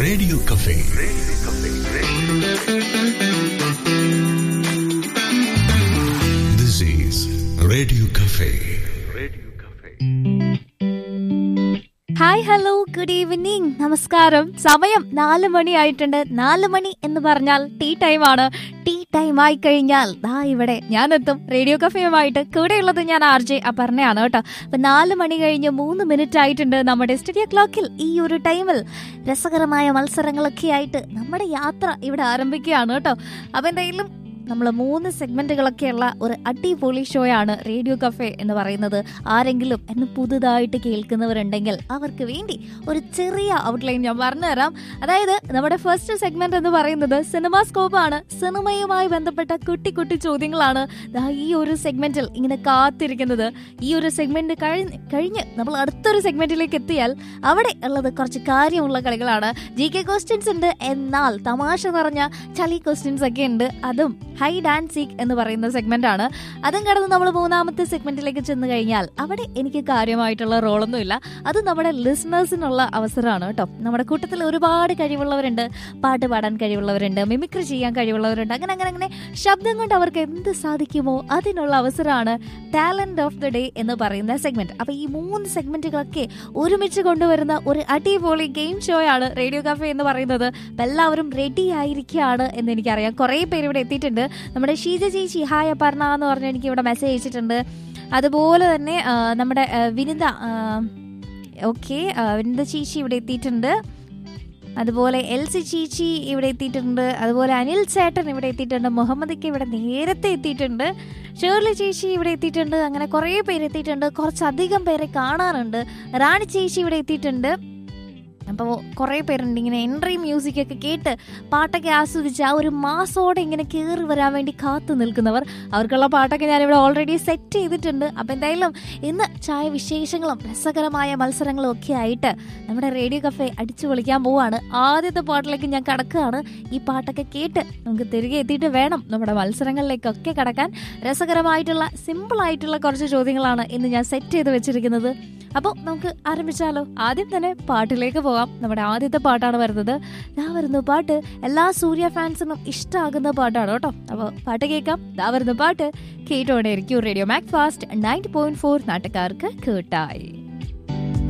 radio cafe this is radio cafe hi hello good evening നമസ്കാരം സമയം നാല് മണി ആയിട്ടുണ്ട് നാല് മണി എന്ന് പറഞ്ഞാൽ ടീ ടൈം ആണ് ടീ ടൈം ആയി കഴിഞ്ഞാൽ ദാ ഇവിടെ ഞാൻ എത്തും റേഡിയോ കഫേയുമായിട്ട് കൂടെയുള്ളത് ഞാൻ ആർ ജെ അപർണയാണ് കേട്ടോ അപ്പൊ നാല് മണി കഴിഞ്ഞ് മൂന്ന് മിനിറ്റ് ആയിട്ടുണ്ട് നമ്മുടെ സ്റ്റുഡിയോ ക്ലോക്കിൽ ഈ ഒരു ടൈമിൽ രസകരമായ മത്സരങ്ങളൊക്കെ ആയിട്ട് നമ്മുടെ യാത്ര ഇവിടെ ആരംഭിക്കുകയാണ് കേട്ടോ അപ്പൊ എന്തായാലും നമ്മൾ മൂന്ന് സെഗ്മെന്റുകളൊക്കെയുള്ള ഒരു അടിപൊളി ഷോയാണ് റേഡിയോ കഫേ എന്ന് പറയുന്നത് ആരെങ്കിലും എന്നെ പുതുതായിട്ട് കേൾക്കുന്നവരുണ്ടെങ്കിൽ അവർക്ക് വേണ്ടി ഒരു ചെറിയ ഔട്ട്ലൈൻ ഞാൻ പറഞ്ഞുതരാം അതായത് നമ്മുടെ ഫസ്റ്റ് സെഗ്മെന്റ് എന്ന് പറയുന്നത് സിനിമാ സ്കോപ്പ് ആണ് സിനിമയുമായി ബന്ധപ്പെട്ട കുട്ടി കുട്ടി ചോദ്യങ്ങളാണ് ദാ ഈ ഒരു സെഗ്മെന്റിൽ ഇങ്ങനെ കാത്തിരിക്കുന്നത് ഈ ഒരു സെഗ്മെന്റ് കഴിഞ്ഞ് കഴിഞ്ഞ് നമ്മൾ അടുത്തൊരു സെഗ്മെന്റിലേക്ക് എത്തിയാൽ അവിടെ ഉള്ളത് കുറച്ച് കാര്യമുള്ള കളികളാണ് ജി കെ ക്വസ്റ്റ്യൻസ് ഉണ്ട് എന്നാൽ തമാശ നിറഞ്ഞ ചളി ക്വസ്റ്റ്യൻസ് ഒക്കെ ഉണ്ട് അതും ഹൈ ഡാൻസ് സീക്ക് എന്ന് പറയുന്ന സെഗ്മെന്റ് ആണ് അതും കടന്ന് നമ്മൾ മൂന്നാമത്തെ സെഗ്മെന്റിലേക്ക് ചെന്ന് കഴിഞ്ഞാൽ അവിടെ എനിക്ക് കാര്യമായിട്ടുള്ള റോളൊന്നുമില്ല അത് നമ്മുടെ ലിസണേഴ്സിനുള്ള അവസരമാണ് കേട്ടോ നമ്മുടെ കൂട്ടത്തിൽ ഒരുപാട് കഴിവുള്ളവരുണ്ട് പാട്ട് പാടാൻ കഴിവുള്ളവരുണ്ട് മിമിക്രി ചെയ്യാൻ കഴിവുള്ളവരുണ്ട് അങ്ങനെ അങ്ങനെ അങ്ങനെ ശബ്ദം കൊണ്ട് അവർക്ക് എന്ത് സാധിക്കുമോ അതിനുള്ള അവസരമാണ് ടാലന്റ് ഓഫ് ദി ഡേ എന്ന് പറയുന്ന സെഗ്മെന്റ് അപ്പൊ ഈ മൂന്ന് സെഗ്മെന്റുകളൊക്കെ ഒരുമിച്ച് കൊണ്ടുവരുന്ന ഒരു അടിപൊളി ഗെയിം ഷോ ആണ് റേഡിയോ കാഫേ എന്ന് പറയുന്നത് അപ്പൊ എല്ലാവരും റെഡി ആയിരിക്കുകയാണ് എന്ന് എനിക്കറിയാം കുറേ പേര് ഇവിടെ എത്തിയിട്ടുണ്ട് നമ്മുടെ ഷീജ ചേച്ചി ഹായ് അപർണ എന്ന് പറഞ്ഞ് എനിക്ക് ഇവിടെ മെസ്സേജ് അയച്ചിട്ടുണ്ട് അതുപോലെ തന്നെ ആ, നമ്മുടെ ആ, വിനിത ഓക്കെ വിനിത ചേച്ചി ഇവിടെ എത്തിയിട്ടുണ്ട് അതുപോലെ എൽ സി ചീച്ചി ഇവിടെ എത്തിയിട്ടുണ്ട് അതുപോലെ അനിൽ ചേട്ടൻ ഇവിടെ എത്തിയിട്ടുണ്ട് മുഹമ്മദ് ഇവിടെ നേരത്തെ എത്തിയിട്ടുണ്ട് ഷേർലി ചേച്ചി ഇവിടെ എത്തിയിട്ടുണ്ട് അങ്ങനെ കുറേ പേര് എത്തിയിട്ടുണ്ട് കുറച്ചധികം പേരെ കാണാനുണ്ട് റാണി ചേച്ചി ഇവിടെ എത്തിയിട്ടുണ്ട് അപ്പോൾ കുറേ പേരുണ്ട് ഇങ്ങനെ എൻട്രി മ്യൂസിക് ഒക്കെ കേട്ട് പാട്ടൊക്കെ ആസ്വദിച്ച് ആ ഒരു മാസോടെ ഇങ്ങനെ കയറി വരാൻ വേണ്ടി കാത്തു നിൽക്കുന്നവർ അവർക്കുള്ള പാട്ടൊക്കെ ഞാനിവിടെ ഓൾറെഡി സെറ്റ് ചെയ്തിട്ടുണ്ട് അപ്പം എന്തായാലും ഇന്ന് ചായ വിശേഷങ്ങളും രസകരമായ മത്സരങ്ങളും ഒക്കെ ആയിട്ട് നമ്മുടെ റേഡിയോ കഫേ അടിച്ചു പൊളിക്കാൻ പോവാണ് ആദ്യത്തെ പാട്ടിലേക്ക് ഞാൻ കടക്കുകയാണ് ഈ പാട്ടൊക്കെ കേട്ട് നമുക്ക് തിരികെ എത്തിയിട്ട് വേണം നമ്മുടെ മത്സരങ്ങളിലേക്കൊക്കെ കടക്കാൻ രസകരമായിട്ടുള്ള സിമ്പിൾ ആയിട്ടുള്ള കുറച്ച് ചോദ്യങ്ങളാണ് ഇന്ന് ഞാൻ സെറ്റ് ചെയ്ത് വെച്ചിരിക്കുന്നത് അപ്പോൾ നമുക്ക് ആരംഭിച്ചാലോ ആദ്യം തന്നെ പാട്ടിലേക്ക് പോവാം നമ്മുടെ ആദ്യത്തെ പാട്ടാണ് വരുന്നത് ദാ വരുന്നു പാട്ട് എല്ലാ സൂര്യ ഫാൻസിനും ഇഷ്ടമാകുന്ന പാട്ടാണ് കേട്ടോ അപ്പോൾ പാട്ട് കേൾക്കാം ദാ വരുന്നു പാട്ട് കേട്ടോടെ ഇരിക്കും radio Mac fast ninety point four നാട്ടുകാർക്ക് കേട്ടായി